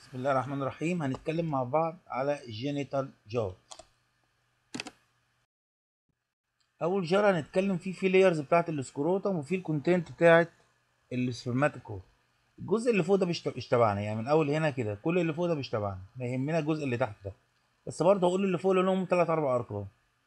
بسم الله الرحمن الرحيم هنتكلم مع بعض على جينيتال جار اول جار هنتكلم فيه في لايرز بتاعت السكروتم وفي الكونتنت بتاعت السpermatic الجزء اللي فوق ده مش مش تبعنا يعني من اول هنا كده كل اللي فوق ده مش تبعنا ما يهمنا الجزء اللي تحت ده بس برضه هقول اللي فوق لهم ثلاث اربع ارقام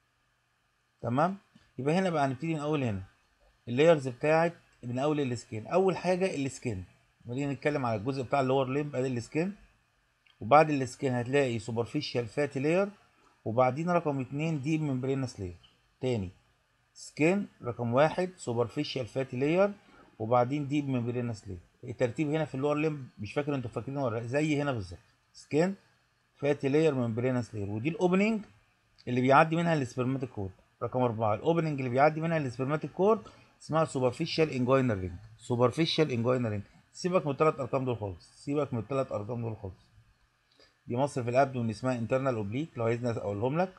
تمام يبقى هنا بقى هنبتدي من اول هنا اللايرز بتاعت من اول السكين اول حاجه السكين ودي نتكلم على الجزء بتاع اللور ليمب ادي السكين وبعد السكين هتلاقي سوبرفيشال فاتي لاير وبعدين رقم اتنين ديب ممبرينس لاير تاني سكين رقم واحد سوبرفيشال فاتي لاير وبعدين ديب ممبرينس لاير الترتيب هنا في اللور ليمب مش فاكر انتوا فاكرينه ولا لأ، زي هنا بالظبط سكين فاتي لاير ممبرينس لاير ودي الاوبننج اللي بيعدي منها السبرماتيك كورد رقم أربعة الأوبننج اللي بيعدي منها السبرماتيك كورد اسمها سوبرفيشال انجوينال رينج سوبرفيشال انجوينال رينج سيبك من الثلاث أرقام دول خالص سيبك من الثلاث أرقام دول خالص دي مصر في الأبدو اللي اسمها انترنال اوبليك لو عايزني أقولهم لك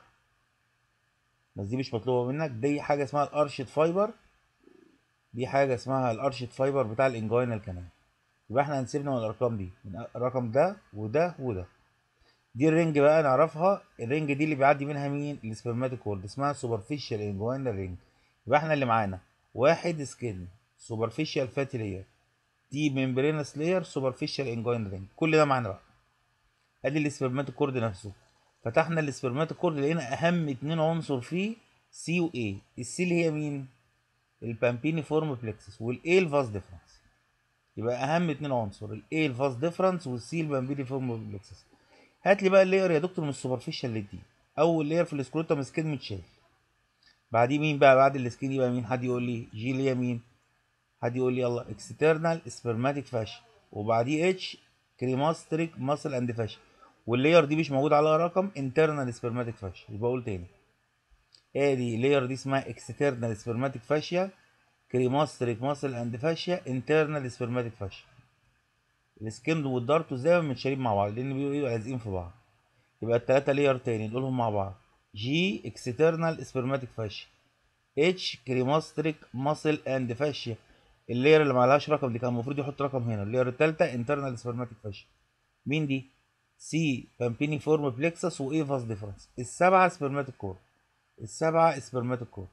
بس دي مش مطلوبة منك دي حاجة اسمها الأرشد فايبر دي حاجة اسمها الأرشد فايبر بتاع الانجوينال كمان يبقى احنا هنسيبنا من الأرقام دي من الرقم ده وده وده دي الرينج بقى نعرفها الرينج دي اللي بيعدي منها مين السبرماتيك كورد اسمها سوبرفيشال انجوينال رينج يبقى احنا اللي معانا واحد سكين سوبرفيشال فاتي لاير دي ممبرينس لاير سوبرفيشال انجوينال رينج كل ده معانا بقى ادي السبرماتيك كورد نفسه فتحنا السبرماتيك كورد لقينا اهم اتنين عنصر فيه سي واي السي اللي هي مين البامبيني فورم بلكسس والاي الفاز ديفرنس يبقى اهم اتنين عنصر الاي الفاز ديفرنس والسي البامبيني فورم بلكسس هات لي بقى اللاير يا دكتور من السوبرفيشال اللي دي اول لاير في السكروتم سكين متشال بعديه مين بقى بعد السكين يبقى مين حد يقول لي جي اللي هي مين حد يقول لي يلا اكسترنال سبرماتيك فاشن وبعديه اتش كريماستريك ماسل اند فاشن واللاير دي مش موجود عليها رقم انترنال سبرماتيك فاشن يبقى اقول تاني ادي لاير دي اسمها اكسترنال سبرماتيك فاشيا كريماستريك ماسل اند فاشيا انترنال سبرماتيك فاشيا السكين والدارت دايما متشالين مع بعض لان بيبقوا لازقين في بعض يبقى التلاتة لاير تاني نقولهم مع بعض جي اكسترنال سبرماتيك فاشيا اتش كريماستريك ماسل اند فاشيا اللاير اللي معلهاش رقم دي كان المفروض يحط رقم هنا اللاير التالتة انترنال سبرماتيك فاشيا مين دي سي بامبيني فورم بلكسس واي فاس ديفرنس السبعة سبرماتيك كور السبعة سبرماتيك كور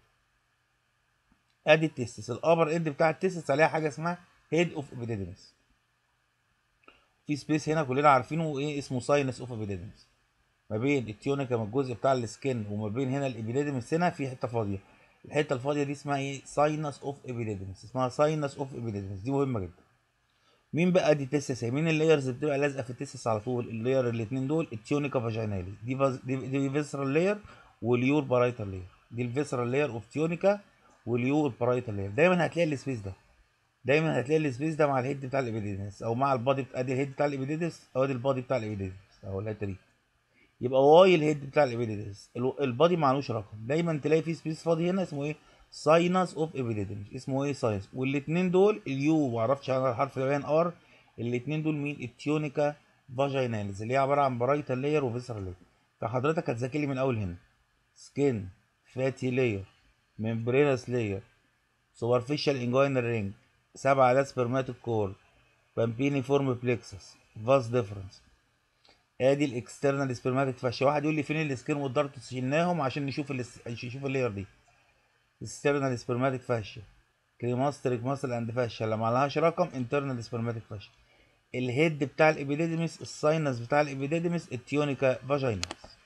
ادي التستس الابر اند بتاع التستس عليها حاجة اسمها هيد اوف ابيديدمس في سبيس هنا كلنا عارفينه ايه اسمه ساينس اوف ابيديدمس ما بين التيونيكا من الجزء بتاع السكن وما بين هنا الابيديدمس هنا في حته فاضيه الحته الفاضيه دي اسمها ايه ساينس اوف ابيديدمس اسمها ساينس اوف ابيديدمس دي مهمه جدا مين بقى دي تيسس مين اللايرز اللي بتبقى لازقه في التيسس على طول اللاير الاثنين دول التيونيكا فاجينالي دي فاز دي, دي فيسرال لاير واليور بارايتال لاير دي الفيسرال لاير اوف تيونيكا واليور بارايتال لاير دايما هتلاقي السبيس ده دايما هتلاقي السبيس ده مع الهيد بتاع الابيديدمس او مع البادي بتاع ادي الهيد بتاع الابيديدمس او ادي البادي بتاع الابيديدمس اهو الحته دي يبقى واي الهيد بتاع الابيديدمس البادي معلوش رقم دايما تلاقي في سبيس فاضي هنا اسمه ايه ساينس اوف ابيديدمس اسمه ايه ساينس والاثنين دول اليو معرفش انا الحرف ده باين ار الاثنين دول مين التيونيكا فاجيناليز اللي هي عباره عن برايتال لاير وفيسرال لاير فحضرتك هتذاكر لي من اول هنا سكين فاتي لاير ممبرينس لاير سوبرفيشال انجوينال رينج سبعة ده سبرماتيك كور بامبيني فورم بلكسس فاس ديفرنس ادي الاكسترنال سبرماتيك فاشيا واحد يقول لي فين السكين والدارت شلناهم عشان نشوف ال نشوف اللاير دي اكسترنال سبرماتيك فاشيا كريماستريك ماسل اند فاشيا اللي معلهاش رقم انترنال سبرماتيك فاشيا الهيد بتاع الابيديدمس الساينس بتاع الابيديدمس التيونيكا فاجينالس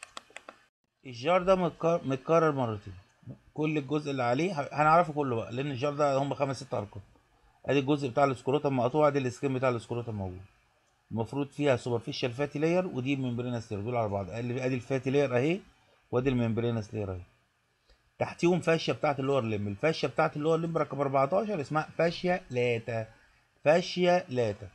الجار ده متكرر, متكرر مرتين كل الجزء اللي عليه هنعرفه كله بقى لان الجار ده هم خمس ست ارقام ادي الجزء بتاع السكروتم مقطوع ادي السكين بتاع السكروتم موجود المفروض فيها سوبرفيشال فاتي لاير ودي ممبرينس لاير دول على بعض ادي الفاتي لاير اهي وادي الممبرينس لاير اهي تحتيهم فاشيا بتاعت اللور ليم الفاشيا بتاعت اللور ليم رقم 14 اسمها فاشيا لاتا فاشيا لاتا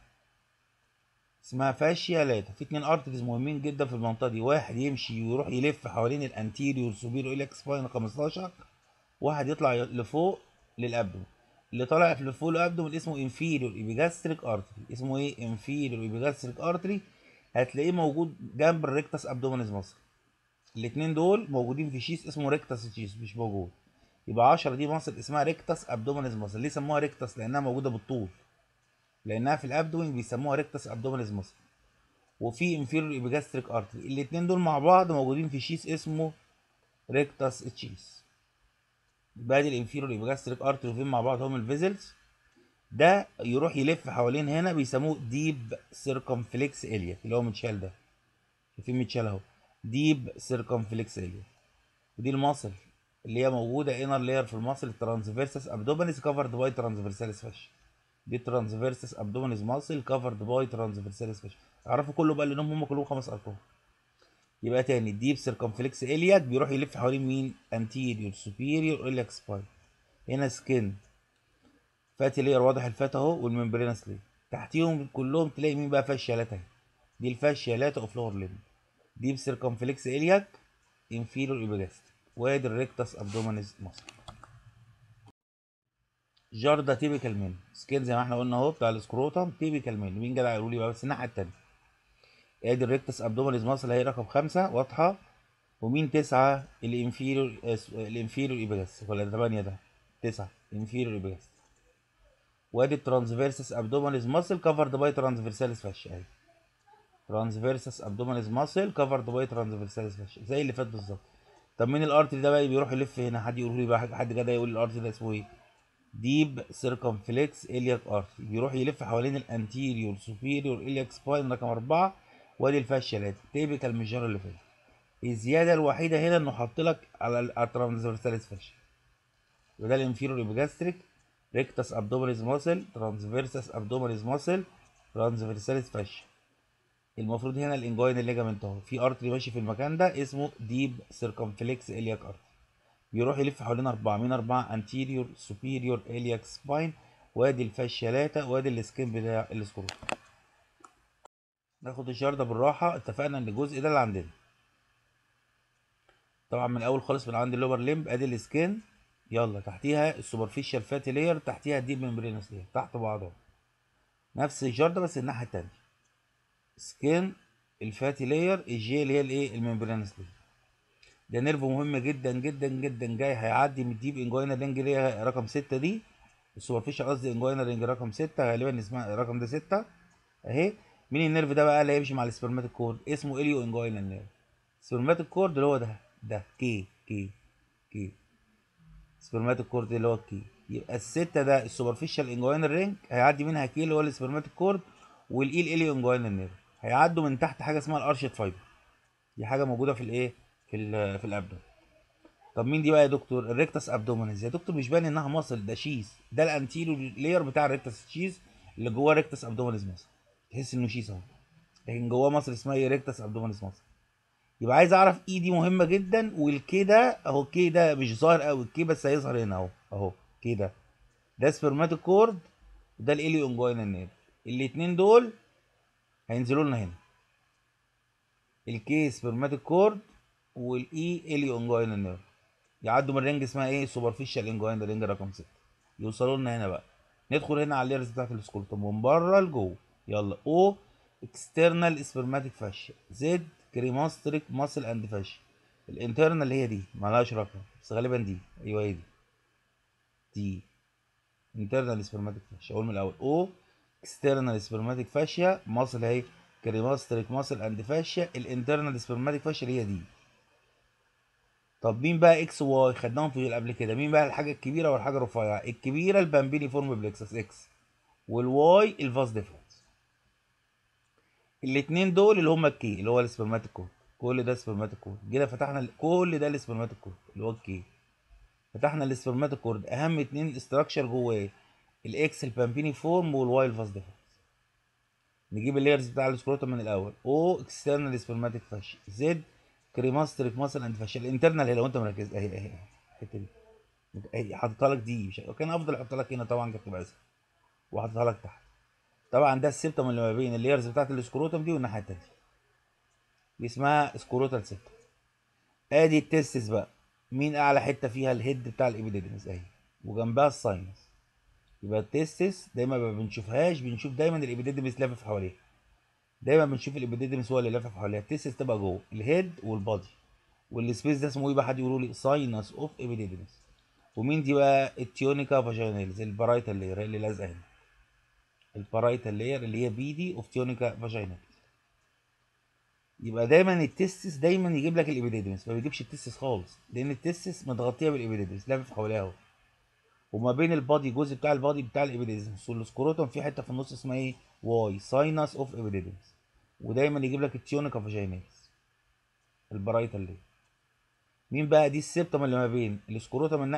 اسمها فاشيا لاتا في اتنين ارتريز مهمين جدا في المنطقه دي واحد يمشي ويروح يلف حوالين الانتيريور سوبيريور اليك سباين 15 واحد يطلع لفوق للابدو اللي طالع في فوق الابدومن اسمه انفيريور ايبيجاستريك ارتري اسمه ايه انفيريور ايبيجاستريك ارتري هتلاقيه موجود جنب الريكتس ابدومينس مصر الاثنين دول موجودين في شيس اسمه ريكتس شيس مش موجود يبقى 10 دي مصر اسمها ريكتس ابدومينس مصر ليه سموها ريكتس لانها موجوده بالطول لانها في الابدومين بيسموها ريكتس ابدومينس مصر وفي انفيرور ايبيجاستريك ارتري الاتنين دول مع بعض موجودين في شيس اسمه ريكتاس تشيس يبقى دي الانفيرور ايبيجاستريك ارتري وفين مع بعض هم الفيزلز ده يروح يلف حوالين هنا بيسموه ديب سيركمفلكس اليا اللي هو متشال ده شايفين متشال اهو ديب سيركمفلكس اليا ودي المصل اللي هي موجوده انر لاير في المصل ترانسفيرسس ابدومينس كفرد باي ترانسفيرساليس فاش دي ترانسفيرسس ابدومينس ماسل كفرد باي ترانسفيرساليس فاش اعرفوا كله بقى لانهم هم كلهم خمس ارقام يبقى تاني الديب سيركمفلكس الياك بيروح يلف حوالين مين انتيريور سوبيريور الياك سباين هنا سكين فاتي لير واضح الفات اهو والممبرينس لير تحتيهم كلهم تلاقي مين بقى فاشيالات اهي دي الفاشيالات اوف لور ليم ديب سيركمفلكس الياك انفيريور ايبيجاستريك وادي الريكتس ابدومينس ماسل جاردا تيبيكال مين سكين زي ما احنا قلنا اهو بتاع السكروتم تيبيكال مين مين جدع يقولوا لي بقى بس الناحيه التانيه ادي الريكتس ابدومينس ماسل اهي رقم خمسة واضحه ومين تسعة الانفيريور الانفيريور ايبيجاستريك ولا تمانية ده تسعة انفيريور ايبيجاستريك وادي الترانسفيرسس ابدومينس ماسل كفرد باي ترانسفيرساليس فاشيا اهي ترانسفيرسس ابدومينس ماسل كفرد باي ترانسفيرساليس فاشيا زي اللي فات بالظبط طب مين الارتري ده بقى بيروح يلف هنا حد يقول لي بقى حد كده يقول الارتري ده اسمه ايه ديب سيركمفلكس الياك ارتري بيروح يلف حوالين الانتيريور سوبيريور الياك سباين رقم أربعة وادي الفاشيالات تيبيكال ميجر اللي فات الزياده الوحيده هنا انه حاط لك على الترانسفيرساليس فاشيا وده الانفيريور ايبيجاستريك ريكتس ابدومينيز ماسل ترانسفيرسس ابدومينيز ماسل ترانسفيرساليس فاشيا المفروض هنا الانجوين الليجامنت اهو في ارتري ماشي في المكان ده اسمه ديب سيركمفلكس الياك ارتري بيروح يلف حوالين أربعة مين أربعة انتيريور سوبيريور الياك سباين وادي الفاشيالاتا وادي السكين بتاع السكرو ناخد الشار ده بالراحة اتفقنا ان الجزء ده اللي عندنا طبعا من الاول خالص من عند اللوبر ليمب ادي السكين يلا تحتيها السوبرفيشال فاتي لاير تحتيها الديب ممبرينس لاير تحت بعضهم نفس الجار ده بس الناحية التانية سكين الفاتي لاير الجي اللي هي الايه الممبرينس لاير ده نيرف مهم جدا جدا جدا جاي هيعدي من الديب انجوينا رينج اللي هي رقم ستة دي السوبرفيشال قصدي انجوينا رينج رقم ستة غالبا اسمها الرقم ده ستة اهي مين النيرف ده بقى اللي هيمشي مع السبرماتيك كورد اسمه اليو انجوينا نيرف السبرماتيك كورد اللي هو ده ده كي كي كي سبرماتيك كورد اللي هو الكي يبقى الستة ده السوبرفيشال انجوينا رينج هيعدي منها كي اللي هو السبرماتيك كورد والاي الاليو انجوينا نيرف هيعدوا من تحت حاجه اسمها الارشيت فايبر دي حاجه موجوده في الايه في ال في الابدومن طب مين دي بقى يا دكتور الريكتس ابدومينز يا دكتور مش باين انها مصل ده شيز ده الانتيريور لاير بتاع الريكتس تشيز اللي جواه ريكتس ابدومينز مصل تحس انه شيز اهو لكن جواه مصل اسمها ايه ريكتس ابدومينز مصل يبقى عايز اعرف اي دي مهمه جدا والكي ده اهو الكي ده مش ظاهر قوي الكي بس هيظهر هنا اهو اهو كي ده ده سبرماتيك كورد وده الاليو انجوينا نيرف الاثنين دول هينزلوا لنا هنا الكي سبرماتيك كورد والاي اليو انجوينا نيرف يعدوا من رينج اسمها ايه سوبرفيشال انجوينا رينج رقم 6 يوصلوا لنا هنا بقى ندخل هنا على الليرز بتاعت السكولتم من بره لجوه يلا او اكسترنال سبرماتيك فاشيا زد كريماستريك ماسل اند فاشيا الانترنال اللي هي دي مالهاش رقم بس غالبا دي ايوه هي دي دي انترنال سبرماتيك فاشيا اقول من الاول او اكسترنال سبرماتيك فاشيا ماسل اهي كريماستريك ماسل اند فاشيا الانترنال سبرماتيك فاشيا اللي هي دي طب مين بقى اكس واي خدناهم في قبل كده مين بقى الحاجه الكبيره والحاجه الرفيعه الكبيره البامبيني فورم بلكسس اكس والواي الفاس ديفرنس الاثنين دول اللي هم الكي اللي هو السبرماتيك كود كل ده سبرماتيك كود جينا فتحنا ال- كل ده السبرماتيك كود اللي هو الكي فتحنا السبرماتيك كود اهم اتنين استراكشر جواه الاكس البامبيني فورم والواي الفاس ديفرنس نجيب اللايرز بتاع السكروتم من الاول او اكسترنال سبرماتيك فاشي زد كريماستريك ماسل اند فاشل الانترنال هي لو انت مركز اهي اهي اهي الحته دي اهي حاططها لك دي مش كان افضل احطها لك هنا طبعا كانت تبقى اسهل وحاططها لك تحت طبعا ده السبتم اللي ما بين اللايرز بتاعت السكروتم دي والناحيه التانيه دي اسمها سكروتال سبتم ادي التستس بقى مين اعلى حته فيها الهيد بتاع الابيديدمس اهي وجنبها الساينس يبقى التستس دايما ما بنشوفهاش بنشوف دايما الابيديدمس لافف حواليها دايما بنشوف الابيديدمس هو اللي لافف حواليها التستس تبقى جوه الهيد والبادي والسبيس ده اسمه ايه بقى حد يقولوا لي ساينس اوف ابيديدمس ومين دي بقى التيونيكا فاجيناليز البرايتال لاير اللي لازقه هنا البرايتال لاير اللي هي بي دي اوف تيونيكا فاجيناليز يبقى دايما التستس دايما يجيب لك الابيديدمس ما بيجيبش التستس خالص لان التستس متغطيه بالابيديدمس لافف حواليها اهو وما بين البادي الجزء بتاع البادي بتاع الابيديدمس والسكروتم في حته في النص اسمها ايه واي ساينس اوف ابيديدمس ودايما يجيب لك التيونيكا فاجينيس البرايتا اللي مين بقى دي السبتم اللي ما بين السكروتم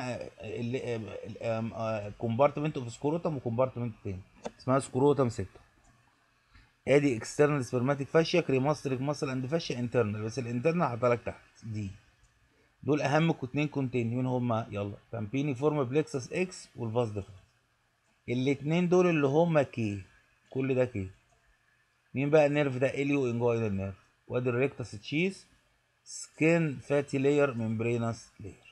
كومبارتمنت اوف سكروتم وكومبارتمنت تاني اسمها سكروتم سبتم ادي اكسترنال سبرماتيك فاشيا كريماستريك ماسل اند فاشيا انترنال بس الانترنال هحطها لك تحت دي دول اهم اتنين كونتين مين هما يلا بامبيني فورم بلكسس اكس والفاس ديفرنس الاتنين دول اللي هما كي كل ده كي مين بقى النيرف ده اليو انجوينال نيرف وادي الريكتس تشيز سكين فاتي لاير ممبرينس لاير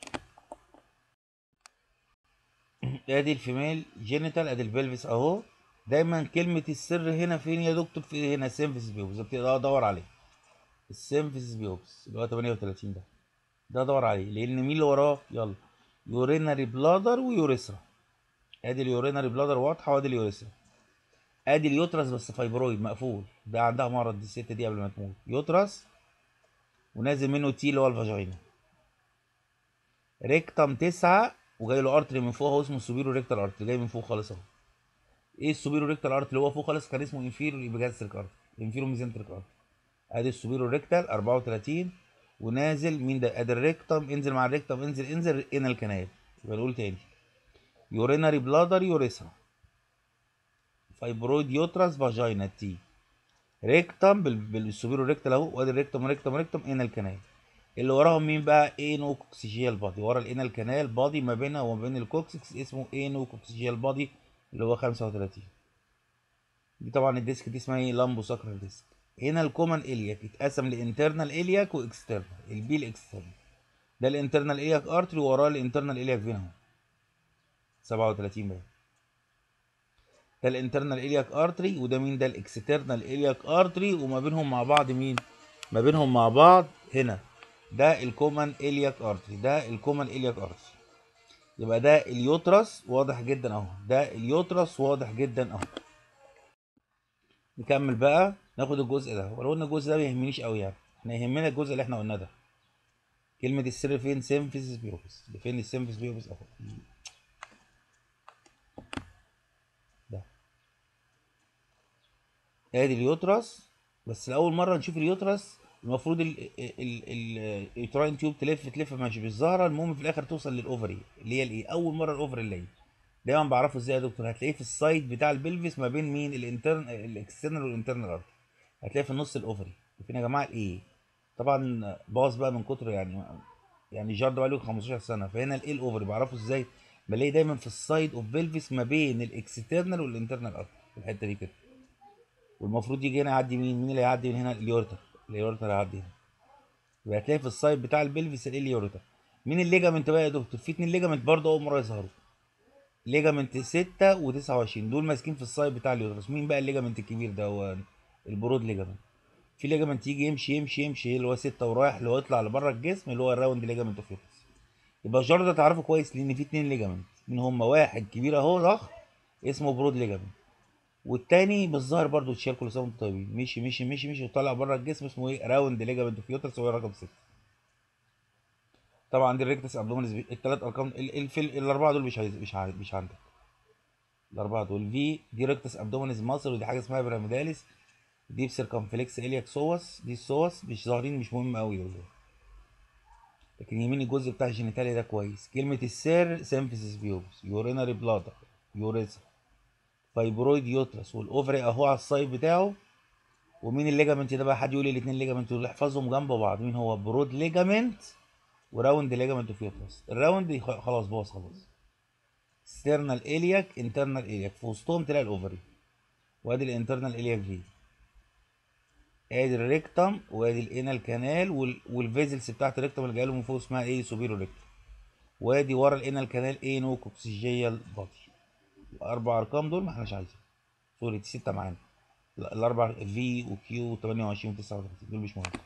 ادي الفيميل جينيتال ادي البلفس اهو دايما كلمة السر هنا فين يا دكتور في هنا سيمفيس بيوبس بتقدر ادور عليه السيمفيس بيوبس اللي هو 38 ده ده ادور عليه لان مين اللي وراه يلا يوريناري بلادر ويوريثرا ادي اليوريناري بلادر واضحه وادي اليوريثرا ادي اليوترس بس فايبرويد مقفول ده عندها مرض دي الست دي قبل ما تموت يوترس ونازل منه تي اللي هو الفاجينا ريكتم تسعة وجاي له ارتري من فوق اهو اسمه سوبيرو ريكتال ارتري جاي من فوق خالص اهو ايه السوبيرو ريكتال ارتري اللي هو فوق خالص كان اسمه انفيرو ايبيجاستريك ارتري انفيرو ميزنتريك ارتري ادي السوبيرو ريكتال 34 ونازل مين ده ادي الريكتم انزل مع الريكتم انزل انزل انال كانال يبقى نقول تاني يوريناري بلادر يوريثرا فايبرويد يوترس فاجينا تي ريكتم بالسوبيرو ريكتال اهو وادي الريكتم ريكتم ريكتم انال كانال اللي وراهم مين بقى انو كوكسيجيال بادي ورا الانال كانال بادي ما بينها وما بين الكوكسكس اسمه انو كوكسيجيال بادي اللي هو 35 دي طبعا الديسك دي اسمها ايه لامبو ساكرال ديسك هنا الكومن الياك اتقسم لانترنال الياك واكسترنال البي الاكسترنال ده الانترنال الياك ارتري وراه الانترنال الياك فين اهو 37 بقى ده الانترنال الياك ارتري وده مين ده الاكسترنال الياك ارتري وما بينهم مع بعض مين ما بينهم مع بعض هنا ده الكومن الياك ارتري ده الكومن الياك ارتري يبقى ده اليوترس واضح جدا اهو ده اليوترس واضح جدا اهو نكمل بقى ناخد الجزء ده ولو ان الجزء ده ما يهمنيش قوي يعني احنا يهمنا الجزء اللي احنا قلناه ده كلمة السر فين سيمفيسيس بيوبس فين السيمفيس بيوبس اهو ده ادي اليوترس بس لأول مرة نشوف اليوترس المفروض اليوتراين تيوب تلف تلف ماشي بالزهرة المهم في الآخر توصل للأوفري اللي هي الإيه أول مرة الأوفري اللي هي دايما بعرفه ازاي يا دكتور هتلاقيه في السايد بتاع البلفس ما بين مين الانترن الاكسترنال والانترنال ارتري هتلاقيه في النص الاوفري فين يا جماعه الايه طبعا باظ بقى من كتر يعني يعني جارد بقى له 15 سنه فهنا الايه الاوفري بعرفه ازاي بلاقي دايما في السايد اوف بلفس ما بين الاكسترنال والانترنال ارتري في الحته دي كده والمفروض يجي هنا يعدي مين مين اللي هيعدي من هنا اليورتر اليورتر هيعدي هنا يبقى هتلاقي في السايد بتاع البلفس اليورتر مين الليجامنت بقى يا دكتور في اتنين ليجامنت برضه اول مره يظهروا ليجامنت 6 و29 دول ماسكين في السايد بتاع اليوترس مين بقى الليجامنت الكبير ده هو البرود ليجامنت في ليجامنت يجي يمشي يمشي يمشي اللي هو 6 ورايح اللي هو يطلع لبره الجسم اللي هو الراوند ليجامنت اوف يوترس يبقى الجار ده تعرفه كويس لان في اتنين ليجامنت مين هما واحد كبير اهو ضخم اسمه برود ليجامنت والتاني بالظاهر برضو اتشال كل سنه وانتم طيبين مشي مشي مشي مشي وطلع بره الجسم اسمه ايه راوند ليجامنت اوف يوترس هو رقم 6 طبعا دي الريكتس ابدومينس الثلاث ارقام الفل الاربعه دول مش عايز مش عايز مش عندك الاربعه دول في دي ريكتس ابدومينس مصر ودي حاجه اسمها بيراميداليس دي بسيركمفلكس الياك سوس دي السوس مش ظاهرين مش مهم قوي والله لكن يمين الجزء بتاع الجينيتاليا ده كويس كلمة السر سيمفيسيس بيوبس يوريناري بلادر يوريثرا فايبرويد يوترس والاوفري اهو على السايد بتاعه ومين الليجامنت ده بقى حد يقول لي الاثنين ليجامنت دول احفظهم جنب بعض مين هو برود ليجامنت وراوند ليجامنت اوف يوترس الراوند خلاص باظ خلاص ستيرنال الياك انترنال الياك في وسطهم تلاقي الاوفري وادي الانترنال الياك في ادي الريكتم وادي الانال كانال والفيزلز بتاعت الريكتم اللي جايه له من فوق اسمها ايه سوبيرو ريكتم وادي ورا الانال كانال ايه نو كوكسيجيال بادي الاربع ارقام دول ما احناش عايزين سوري ستة معانا الاربع في وكيو 28 و 39 دول مش مهم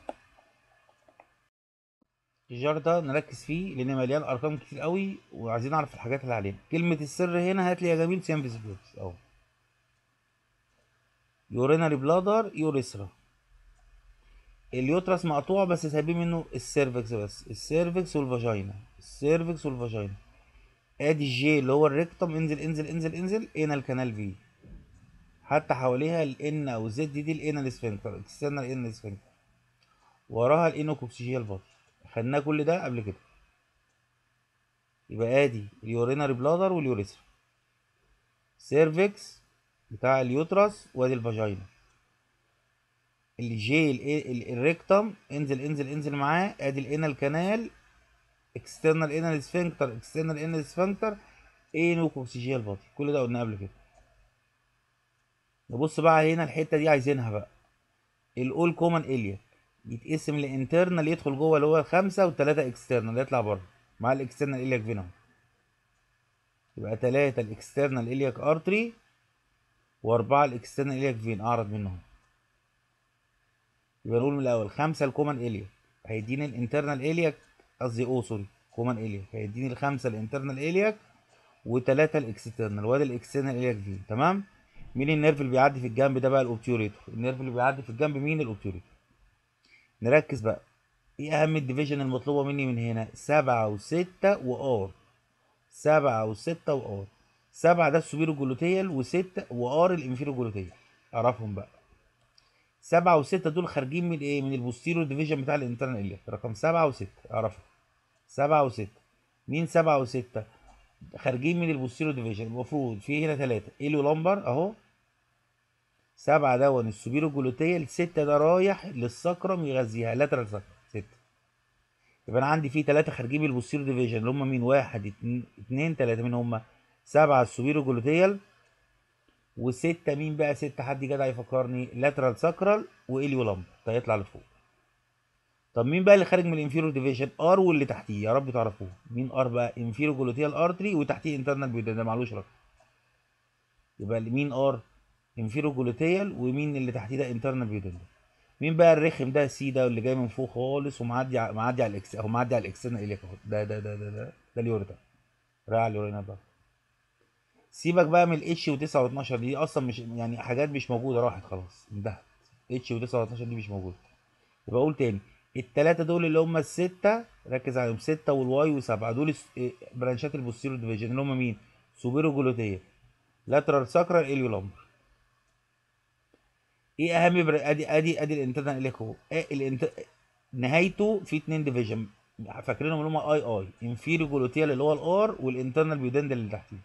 الجار ده نركز فيه لان مليان ارقام كتير قوي وعايزين نعرف الحاجات اللي علينا كلمه السر هنا هات لي يا جميل سيمفيس بلوكس اهو يوريناري بلادر يوريثرا اليوترس مقطوع بس سايبين منه السيرفكس بس السيرفكس والفاجينا السيرفكس والفاجينا ادي الجي اللي هو الريكتوم انزل انزل انزل انزل هنا الكنال في حتى حواليها الان او الزد دي, دي الانال سفنكتر اكسترنال انال سفنكتر وراها الانوكوكسيجيال بادي خدناه كل ده قبل كده يبقى ادي اليوريناري بلادر واليوريثرا سيرفكس بتاع اليوترس وادي الفاجينا الجي الريكتم انزل انزل انزل معاه ادي الانال كانال اكسترنال انال سفنكتر اكسترنال انال سفنكتر انوكوكسيجيال بادي كل ده قلنا قبل كده نبص بقى هنا الحته دي عايزينها بقى الاول كومن اليا يتقسم لانترنال يدخل جوه اللي هو الخمسه والتلاته اكسترنال يطلع بره مع الاكسترنال الياك فينوم يبقى تلاته الاكسترنال الياك ارتري واربعه الاكسترنال الياك فين اعرض منهم يبقى نقول من الاول خمسه الكومن الياك هيديني الانترنال الياك قصدي او سوري كومن الياك هيديني الخمسه الانترنال الياك وتلاته الاكسترنال وادي الاكسترنال الياك فين تمام مين النيرف اللي بيعدي في الجنب ده بقى الاوبتيوريتور النيرف اللي بيعدي في الجنب مين الاوبتيوريتور نركز بقى ايه اهم الديفيجن المطلوبه مني من هنا سبعة وستة وار سبعة وستة وار سبعة ده السوبيرو جلوتيال وستة وار الانفيرو جلوتيال اعرفهم بقى سبعة وستة دول خارجين من ايه من البوستيرو ديفيجن بتاع الانترنال الياك رقم سبعة وستة اعرفهم سبعة وستة مين سبعة وستة خارجين من البوستيرو ديفيجن المفروض في هنا ثلاثة اليو لامبر اهو سبعة دون السوبيرو جلوتيال ستة ده رايح للسكرم يغذيها لاترال سكرم ستة يبقى انا عندي في ثلاثة خارجين من البوستيرو ديفيجن اللي هم مين واحد اتنين, اتنين تلاتة مين هم سبعة السوبيرو جلوتيال وستة مين بقى ستة حد جدع يفكرني لاترال ساكرال واليو لامبر هيطلع لفوق طب مين بقى اللي خارج من الانفيرو ديفيجن ار واللي تحتيه يا رب تعرفوه مين ار بقى انفيرو جلوتيال ارتري وتحتيه انترنال بيودن ده معلوش رقم يبقى مين ار انفيرو جلوتيال ومين اللي تحتيه ده انترنال بيودن مين بقى الرخم ده سي ده اللي جاي من فوق خالص ومعدي ع- معدي على الاكس اهو معدي على الاكسترنال اليك اهو ده ده ده ده ده, ده اليوريتا رايح على اليورينا ده سيبك بقى من الاتش و9 و12 دي اصلا مش يعني حاجات مش موجوده راحت خلاص انتهت اتش و9 و12 دي مش موجوده يبقى اقول تاني التلاتة دول اللي هم الستة ركز عليهم ستة والواي وسبعة دول الس- إيه، برانشات البوستيرو ديفيجن اللي هم مين؟ سوبيرو جلوتية لاترال ساكرال اليو لامبر ايه اهم بر... ادي ادي ادي الانترنال اليك اهو إيه الانت... نهايته في اتنين ديفيجن فاكرينهم اللي هم اي اي انفيريو جلوتيال اللي هو الار والانترنال بيودندل اللي تحتيه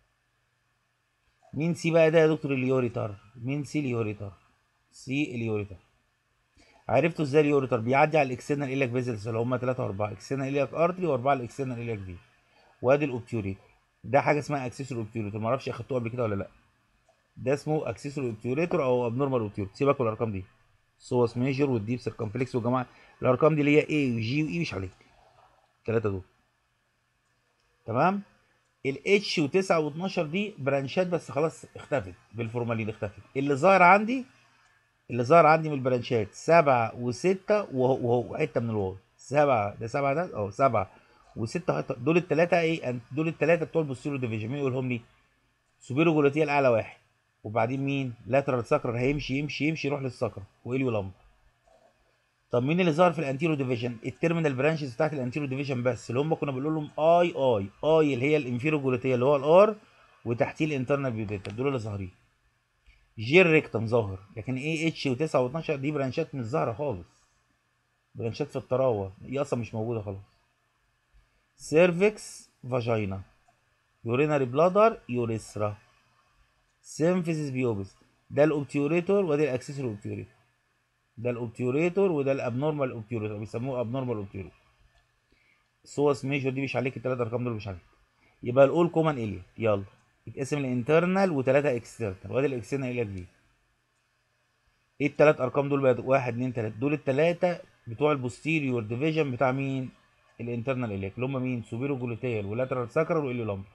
مين سي بقى ده يا دكتور اليوريتر مين سي اليوريتر سي اليوريتر عرفتوا ازاي اليوريتر بيعدي على الاكسترنال الياك فيزلز اللي هم 3 و4 اكسترنال الياك ارتري و4 الاكسترنال الياك في وادي الاوبتيوريتور ده حاجه اسمها اكسسوري اوبتيوريتور ما اعرفش اخدتوه قبل كده ولا لا ده اسمه اكسسوري اوبتيوريتور او ابنورمال اوبتيوريتور سيبك من الارقام دي سوس ميجر والديب سيركمفلكس والجماعه الارقام دي اللي هي اي وجي واي مش عليك الثلاثه دول تمام الاتش و9 و12 دي برانشات بس خلاص اختفت بالفورمالين اختفت اللي ظاهر عندي اللي ظهر عندي من البرانشات سبعة وستة وهو وهو حتة من الواو سبعة ده سبعة ده اه سبعة وستة حتة دول التلاتة ايه أن- دول التلاتة بتوع البوستيرو ديفيجن مين يقولهم لي؟ سوبيرو جلوتيال أعلى واحد وبعدين مين؟ لاترال ساكرال هيمشي يمشي يمشي يروح للساكرال وإليو لامبر طب مين اللي ظهر في الانتيرو ديفيجن؟ التيرمينال برانشز بتاعت الانتيرو ديفيجن بس اللي هم كنا بنقول لهم اي اي اي اللي هي الانفيرو جلوتيال اللي هو الار وتحتيه الانترنال بيوديتا دول اللي ظاهرين جير ريكتم ظاهر لكن ايه اتش و9 و12 دي برانشات مش ظاهره خالص برانشات في الطراوه دي اصلا مش موجوده خلاص سيرفكس فاجينا يوريناري بلادر يوريثرا سيمفيسيس بيوبس ده الاوبتيوريتور وده الاكسسوري اوبتيوريتور ده الاوبتيوريتور وده الابنورمال اوبتيوريتور بيسموه ابنورمال اوبتيوريتور سوس ميجور دي مش عليك الثلاث ارقام دول مش عليك يبقى الاول كومان اليا يلا يتقسم الانترنال وثلاثه اكسترنال وادي الاكسترنال اليا دي ايه الثلاث ارقام دول بقى واحد اتنين تلاته دول الثلاثه بتوع البوستيريور ديفيجن بتاع مين الانترنال الياك اللي هم مين سوبيرو جلوتيال ولاترال ساكرال واليو لامبر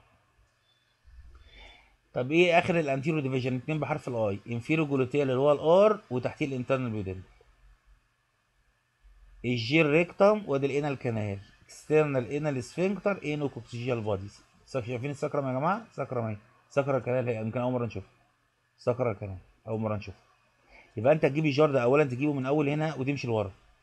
طب ايه اخر الانتيرو ديفيجن اتنين بحرف الاي انفيرو جلوتيال اللي هو الار وتحتيه الانترنال بيودنت الجير ريكتم وادي الانال كانال اكسترنال انال سفنكتر انو كوكسيجيال بوديز شايفين السكرم يا جماعه سكرم اهي سكرة كانال هي يمكن اول مره نشوفها سكرة كانال اول مره نشوفها يبقى انت تجيب الجار ده اولا تجيبه من اول هنا وتمشي لورا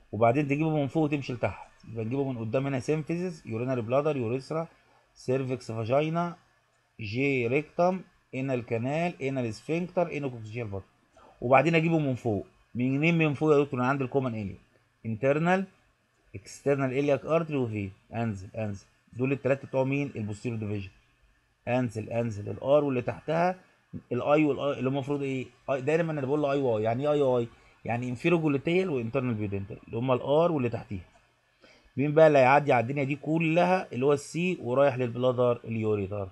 وبعدين تجيبه من فوق وتمشي لتحت يبقى نجيبه من قدام هنا سيمفيزيس يورينري بلادر يوريثرا سيرفكس فاجينا جي ريكتم انال كانال انال سفنكتر انوكوكسيال بطن وبعدين اجيبه من فوق منين من فوق يا دكتور من عند الكومن اليك انترنال اكسترنال الياك ارتري وفي انزل انزل دول الثلاثه بتوع مين البوستيريور ديفيجن انزل انزل الار واللي تحتها الاي والاي اللي المفروض ايه آي- دايما انا بقول له اي واي يعني ايه اي واي يعني انفيرو جلوتيال وانترنال بيودنتال اللي هم الار واللي تحتيها مين بقى اللي هيعدي على الدنيا دي كلها اللي هو السي ورايح للبلادر اليوريتر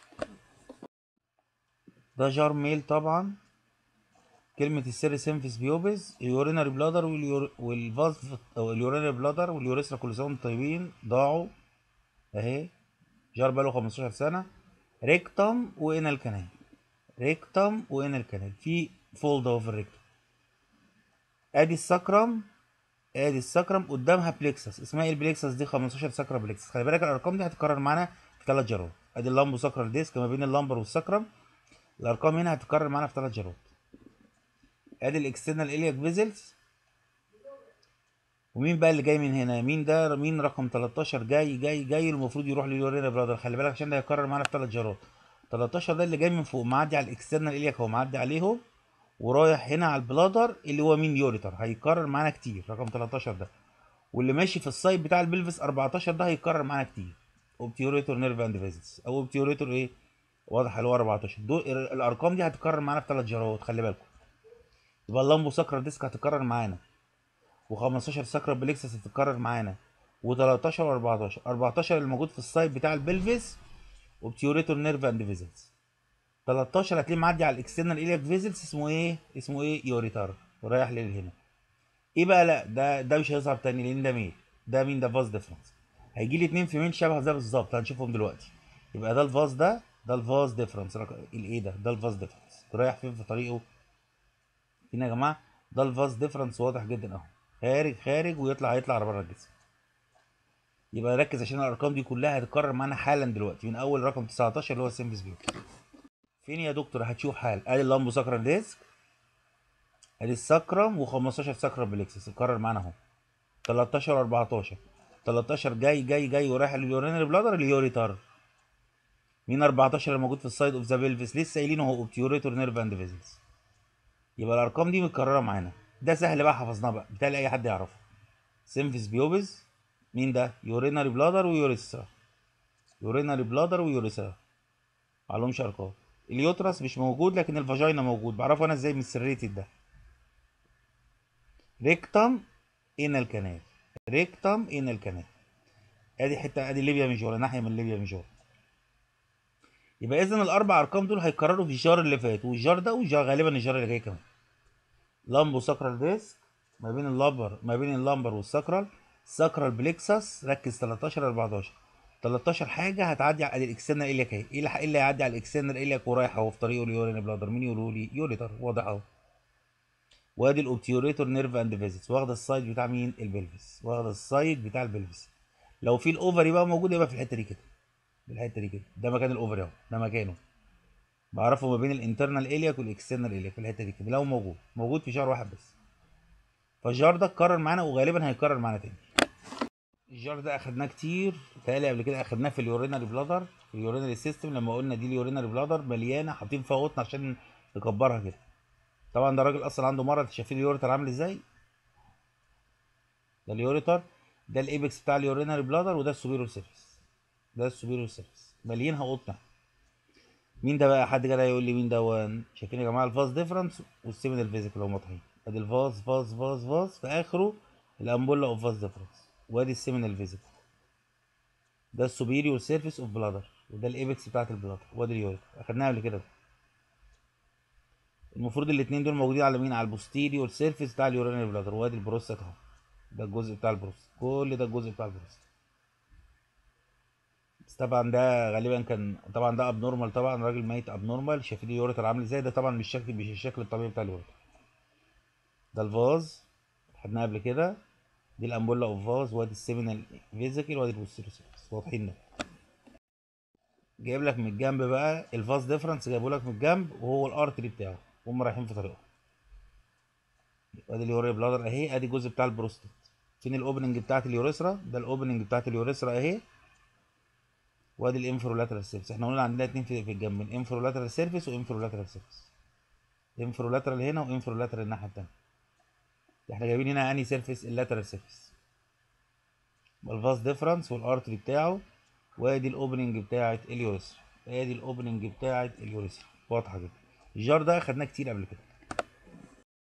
ده جار ميل طبعا كلمة السر سيمفيس بيوبز اليورينري بلادر واليور... والفاز او اليورينري بلادر واليوريثرا كل سنة وانتم طيبين ضاعوا اهي جار بقاله 15 سنة ريكتم وانال كانال ريكتم وانال كانال في فولد اهو في الريكتم ادي السكرم ادي السكرم قدامها بليكسس اسمها ايه البليكسس دي 15 سكرة بليكسس خلي بالك الارقام دي هتتكرر معانا في ثلاث جرات ادي اللامبو سكرال ديسك ما بين اللامبر والسكرم الارقام هنا هتتكرر معانا في ثلاث جرات ادي الاكسترنال الياك فيزلز ومين بقى اللي جاي من هنا مين ده مين رقم 13 جاي جاي جاي المفروض يروح لليورينا برادر خلي بالك عشان ده هيكرر معانا في ثلاث جرات 13 ده اللي جاي من فوق معدي على الاكسترنال الياك هو معدي عليهم ورايح هنا على البلادر اللي هو مين يوريتر هيكرر معانا كتير رقم 13 ده واللي ماشي في السايد بتاع البلفس 14 ده هيكرر معانا كتير اوبتيوريتور نيرف اند فيزيتس او اوبتيوريتور ايه واضح اللي هو 14 دول الارقام دي هتتكرر معانا في ثلاث جرات خلي بالكم يبقى اللامبو سكرال ديسك هتتكرر معانا و15 سكرال بليكسس هتتكرر معانا و13 و14 14 اللي موجود في السايد بتاع البلفس اوبتيوريتور نيرف اند فيزيتس 13 هتلاقيه معدي على الاكسترنال الياك فيزلز اسمه ايه؟ اسمه ايه؟ يوريتار ورايح لهنا. ايه بقى لا ده ده مش هيظهر تاني لان ده ميل ده مين ده فاز ديفرنس هيجي لي اتنين في ميل شبه ده بالظبط هنشوفهم دلوقتي يبقى ده الفاز ده ده الفاز ديفرنس الايه ده ده الفاز ديفرنس رايح فين في طريقه هنا يا جماعه ده الفاز ديفرنس واضح جدا اهو خارج خارج ويطلع هيطلع بره الجسم يبقى ركز عشان الارقام دي كلها هتتكرر معانا حالا دلوقتي من اول رقم 19 اللي هو السيمفيس بيو فين يا دكتور هتشوف حال ادي اللامبو ساكرال ديسك ادي السكرم و15 سكرم بليكسس اتكرر معانا اهو 13 14 13 جاي جاي جاي ورايح لليورينري بلادر اليوريتر مين 14 اللي موجود في السايد اوف ذا بلفس لسه قايلينه هو اوبتيوريتور نيرف اند فيزلز يبقى الارقام دي متكرره معانا ده سهل بقى حفظناه بقى بالتالي اي حد يعرفه سيمفيس بيوبز مين ده يورينري بلادر ويوريثرا يورينري بلادر ويوريثرا معلهمش ارقام اليوترس مش موجود لكن الفاجينا موجود بعرفه انا ازاي من السريتد ده ريكتم انال كانال ريكتم انال كانال ادي حته ادي ليبيا ميجورا ناحيه من ليبيا ميجورا يبقى اذا الاربع ارقام دول هيكرروا في الجار اللي فات والجار ده والجار غالبا الجار اللي جاي كمان لامبو ساكرال ديسك ما بين اللامبر ما بين اللامبر والساكرال ساكرال بليكسس ركز 13 14 13 حاجه هتعدي على الاكسترنال الياك اهي ايه اللي- إيه اللي هيعدي على الاكسترنال الياك ورايح اهو في طريقه اليورين بلادر مين يقولوا لي يوريتر واضح اهو وادي الاوبتيوريتور نيرف اند فيزيتس واخده السايد بتاع مين البلفس واخده السايد بتاع البلفس لو في الاوفري بقى موجود يبقى في الحته دي كده في الحته دي كده ده مكان الاوفري اهو ده مكانه بعرفه ما بين الانترنال الياك والاكسترنال الياك في الحته دي كده لو موجود موجود في شهر واحد بس فالجار ده اتكرر معانا وغالبا هيتكرر معانا تاني الجار ده اخدناه كتير تهيألي قبل كده اخدناه في اليورينري بلادر في اليورينري سيستم لما قلنا دي اليورينري بلادر مليانه حاطين فيها قطن عشان نكبرها كده طبعا ده راجل اصلا عنده مرض شايفين اليوريتر عامل ازاي ده اليوريتر ده الايبكس بتاع اليورينري بلادر وده السوبيرور سيرفيس ده السوبيرور سيرفيس مليانها قطن مين ده بقى حد كده يقول لي مين ده شايفين يا جماعه الفاز ديفرنس والسيمينال فيزيكال هم واضحين ادي الفاز فاز فاز فاز في اخره الامبولا اوف فاز ديفرنس وادي السيمينال فيزيكال ده السوبيريور سيرفيس اوف بلادر وده الايبكس بتاعت البلادر وادي اليوريتر اخدناها قبل كده المفروض الاثنين دول موجودين على مين على البوستيريور سيرفيس بتاع اليورينري بلادر وادي البروستات اهو ده الجزء بتاع البروست كل ده الجزء بتاع البروست بس طبعا ده غالبا كان طبعا ده ابنورمال طبعا راجل ميت ابنورمال شايفين اليوريتر عامل ازاي ده طبعا مش شكل مش الشكل الطبيعي بتاع اليوريتر ده الفاز خدناه قبل كده دي الامبولا اوف فاز وادي السيمينال فيزيكال وادي البوستيريور سيرفيس واضحين ده جايب لك من الجنب بقى الفاز ديفرنس جايبه لك من الجنب وهو الارتري بتاعه هم رايحين في طريقه ادي اليوري بلادر اهي ادي الجزء بتاع البروستات فين الاوبننج بتاعت اليوريثرا ده الاوبننج بتاعت اليوريثرا اهي وادي الانفرولاترال سيرفيس احنا قلنا عندنا اتنين في في الجنبين انفرولاترال سيرفيس وانفرولاترال سيرفيس انفرولاترال هنا وانفرولاترال الناحيه التانيه احنا جايبين هنا انهي سيرفيس اللاترال سيرفيس الفاس ديفرنس والارتري بتاعه وادي الاوبننج بتاعت اليوريثرا ادي الاوبننج بتاعت اليوريثرا واضحه جدا الجار ده خدناه كتير قبل كده